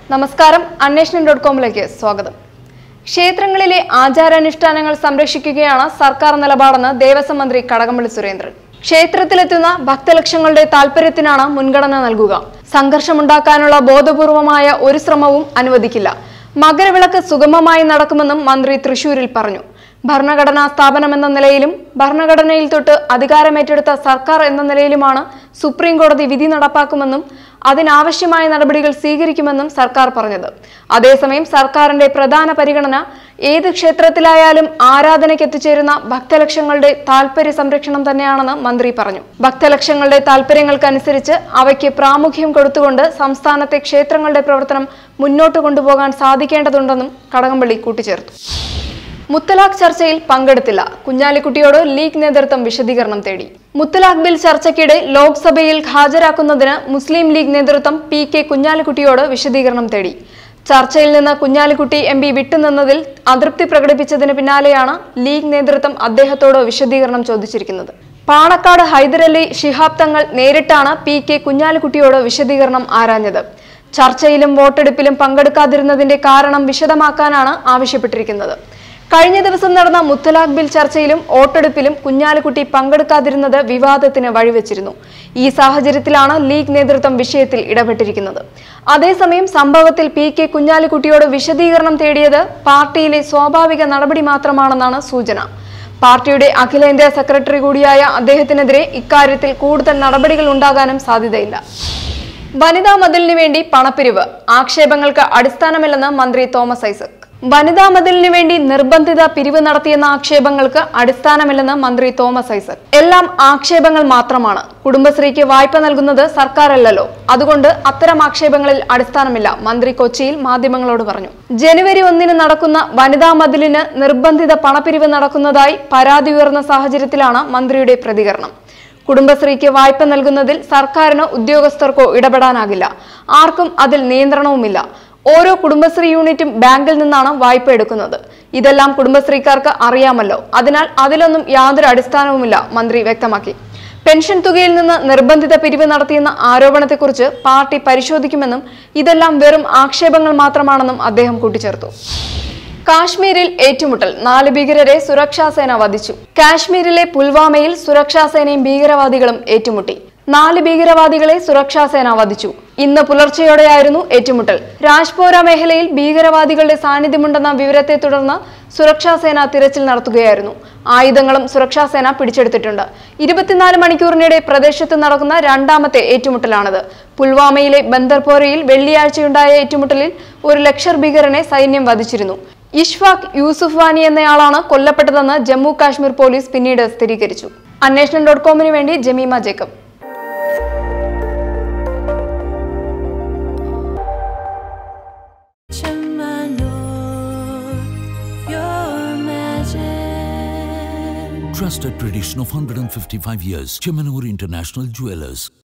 നമസ്കാരം അന്വേഷണം ഡോട്ട് കോമിലേക്ക് സ്വാഗതം ക്ഷേത്രങ്ങളിലെ ആചാരാനുഷ്ഠാനങ്ങൾ സംരക്ഷിക്കുകയാണ് സർക്കാർ നിലപാടെന്ന് ദേവസ്വം മന്ത്രി കടകംപള്ളി സുരേന്ദ്രൻ ക്ഷേത്രത്തിലെത്തുന്ന ഭക്തലക്ഷങ്ങളുടെ താൽപര്യത്തിനാണ് മുൻഗണന നൽകുക സംഘർഷമുണ്ടാക്കാനുള്ള ബോധപൂർവമായ ഒരു ശ്രമവും അനുവദിക്കില്ല മകരവിളക്ക് സുഗമമായി നടക്കുമെന്നും മന്ത്രി തൃശൂരിൽ പറഞ്ഞു ഭരണഘടനാ സ്ഥാപനമെന്ന നിലയിലും ഭരണഘടനയിൽ തൊട്ട് അധികാരമേറ്റെടുത്ത സർക്കാർ എന്ന നിലയിലുമാണ് സുപ്രീം കോടതി വിധി നടപ്പാക്കുമെന്നും അതിനാവശ്യമായ നടപടികൾ സ്വീകരിക്കുമെന്നും സർക്കാർ പറഞ്ഞത് അതേസമയം സർക്കാരിന്റെ പ്രധാന പരിഗണന ഏത് ക്ഷേത്രത്തിലായാലും ആരാധനയ്ക്ക് എത്തിച്ചേരുന്ന ഭക്തലക്ഷങ്ങളുടെ താൽപര്യ സംരക്ഷണം തന്നെയാണെന്ന് മന്ത്രി പറഞ്ഞു ഭക്തലക്ഷങ്ങളുടെ താൽപര്യങ്ങൾക്കനുസരിച്ച് അവയ്ക്ക് പ്രാമുഖ്യം കൊടുത്തുകൊണ്ട് സംസ്ഥാനത്തെ ക്ഷേത്രങ്ങളുടെ പ്രവർത്തനം മുന്നോട്ട് കൊണ്ടുപോകാൻ സാധിക്കേണ്ടതുണ്ടെന്നും കടകംപള്ളി കൂട്ടിച്ചേർത്തു മുത്തലാഖ് ചർച്ചയിൽ പങ്കെടുത്തില്ല കുഞ്ഞാലിക്കുട്ടിയോട് ലീഗ് നേതൃത്വം വിശദീകരണം തേടി മുത്തലാഖ് ബിൽ ചർച്ചയ്ക്കിടെ ലോക്സഭയിൽ ഹാജരാക്കുന്നതിന് മുസ്ലിം ലീഗ് നേതൃത്വം പി കെ കുഞ്ഞാലിക്കുട്ടിയോട് വിശദീകരണം തേടി ചർച്ചയിൽ നിന്ന് കുഞ്ഞാലിക്കുട്ടി എം പി വിട്ടുനിന്നതിൽ അതൃപ്തി പ്രകടിപ്പിച്ചതിന് പിന്നാലെയാണ് ലീഗ് നേതൃത്വം അദ്ദേഹത്തോട് വിശദീകരണം ചോദിച്ചിരിക്കുന്നത് പാണക്കാട് ഹൈദരലി ശിഹാബ് തങ്ങൾ നേരിട്ടാണ് പി കെ കുഞ്ഞാലിക്കുട്ടിയോട് വിശദീകരണം ആരാഞ്ഞത് ചർച്ചയിലും വോട്ടെടുപ്പിലും പങ്കെടുക്കാതിരുന്നതിന്റെ കാരണം വിശദമാക്കാനാണ് ആവശ്യപ്പെട്ടിരിക്കുന്നത് കഴിഞ്ഞ ദിവസം നടന്ന മുത്തലാഖ് ബിൽ ചർച്ചയിലും വോട്ടെടുപ്പിലും കുഞ്ഞാലിക്കുട്ടി പങ്കെടുക്കാതിരുന്നത് വിവാദത്തിന് വഴിവെച്ചിരുന്നു ഈ സാഹചര്യത്തിലാണ് ലീഗ് നേതൃത്വം വിഷയത്തിൽ ഇടപെട്ടിരിക്കുന്നത് അതേസമയം സംഭവത്തിൽ പി കെ കുഞ്ഞാലിക്കുട്ടിയോട് വിശദീകരണം തേടിയത് പാർട്ടിയിലെ സ്വാഭാവിക നടപടി മാത്രമാണെന്നാണ് സൂചന പാർട്ടിയുടെ അഖിലേന്ത്യാ സെക്രട്ടറി കൂടിയായ അദ്ദേഹത്തിനെതിരെ ഇക്കാര്യത്തിൽ കൂടുതൽ നടപടികൾ ഉണ്ടാകാനും സാധ്യതയില്ല വനിതാ മതിലിന് വേണ്ടി പണപ്പിരിവ് ആക്ഷേപങ്ങൾക്ക് അടിസ്ഥാനമില്ലെന്ന് മന്ത്രി തോമസ് ഐസക് വനിതാ മതിലിന് വേണ്ടി നിർബന്ധിത പിരിവ് നടത്തിയെന്ന ആക്ഷേപങ്ങൾക്ക് അടിസ്ഥാനമില്ലെന്ന് മന്ത്രി തോമസ് ഐസക് എല്ലാം ആക്ഷേപങ്ങൾ മാത്രമാണ് കുടുംബശ്രീക്ക് വായ്പ നൽകുന്നത് സർക്കാരല്ലല്ലോ അതുകൊണ്ട് അത്തരം ആക്ഷേപങ്ങളിൽ അടിസ്ഥാനമില്ല മന്ത്രി കൊച്ചിയിൽ മാധ്യമങ്ങളോട് പറഞ്ഞു ജനുവരി ഒന്നിന് നടക്കുന്ന വനിതാ മതിലിന് നിർബന്ധിത പണപ്പിരിവ് നടക്കുന്നതായി പരാതി ഉയർന്ന സാഹചര്യത്തിലാണ് മന്ത്രിയുടെ പ്രതികരണം കുടുംബശ്രീക്ക് വായ്പ നൽകുന്നതിൽ സർക്കാരിനോ ഉദ്യോഗസ്ഥർക്കോ ഇടപെടാനാകില്ല ആർക്കും അതിൽ നിയന്ത്രണവുമില്ല ഓരോ കുടുംബശ്രീ യൂണിറ്റും ബാങ്കിൽ നിന്നാണ് വായ്പ എടുക്കുന്നത് ഇതെല്ലാം കുടുംബശ്രീക്കാർക്ക് അറിയാമല്ലോ അതിനാൽ അതിലൊന്നും യാതൊരു അടിസ്ഥാനവുമില്ല മന്ത്രി വ്യക്തമാക്കി പെൻഷൻ തുകയിൽ നിന്ന് നിർബന്ധിത പിരിവ് നടത്തിയെന്ന ആരോപണത്തെക്കുറിച്ച് പാർട്ടി പരിശോധിക്കുമെന്നും ഇതെല്ലാം വെറും ആക്ഷേപങ്ങൾ മാത്രമാണെന്നും അദ്ദേഹം കൂട്ടിച്ചേർത്തു കാശ്മീരിൽ ഏറ്റുമുട്ടൽ നാല് ഭീകരരെ സുരക്ഷാസേന വധിച്ചു കാശ്മീരിലെ പുൽവാമയിൽ സുരക്ഷാസേനയും ഭീകരവാദികളും ഏറ്റുമുട്ടി നാല് ഭീകരവാദികളെ സുരക്ഷാസേന വധിച്ചു ഇന്ന് പുലർച്ചെയോടെയായിരുന്നു ഏറ്റുമുട്ടൽ രാജ്പോര മേഖലയിൽ ഭീകരവാദികളുടെ സാന്നിധ്യമുണ്ടെന്ന വിവരത്തെ തുടർന്ന് സുരക്ഷാസേന തിരച്ചിൽ നടത്തുകയായിരുന്നു ആയുധങ്ങളും സുരക്ഷാസേന പിടിച്ചെടുത്തിട്ടുണ്ട് ഇരുപത്തിനാല് മണിക്കൂറിനിടെ പ്രദേശത്ത് നടക്കുന്ന രണ്ടാമത്തെ ഏറ്റുമുട്ടലാണിത് പുൽവാമയിലെ ബന്ദർപോരയിൽ വെള്ളിയാഴ്ചയുണ്ടായ ഏറ്റുമുട്ടലിൽ ഒരു ലക്ഷർ ഭീകരനെ സൈന്യം വധിച്ചിരുന്നു ഇഷ്ഫാഖ് യൂസുഫ് വാനി എന്നയാളാണ് കൊല്ലപ്പെട്ടതെന്ന് ജമ്മു കാശ്മീർ പോലീസ് പിന്നീട് സ്ഥിരീകരിച്ചു അന്വേഷണം ഡോട്ട് കോമിന് വേണ്ടി Jemima Jacob Your magic. Trusted tradition of 155 years. Chemanur International Jewelers.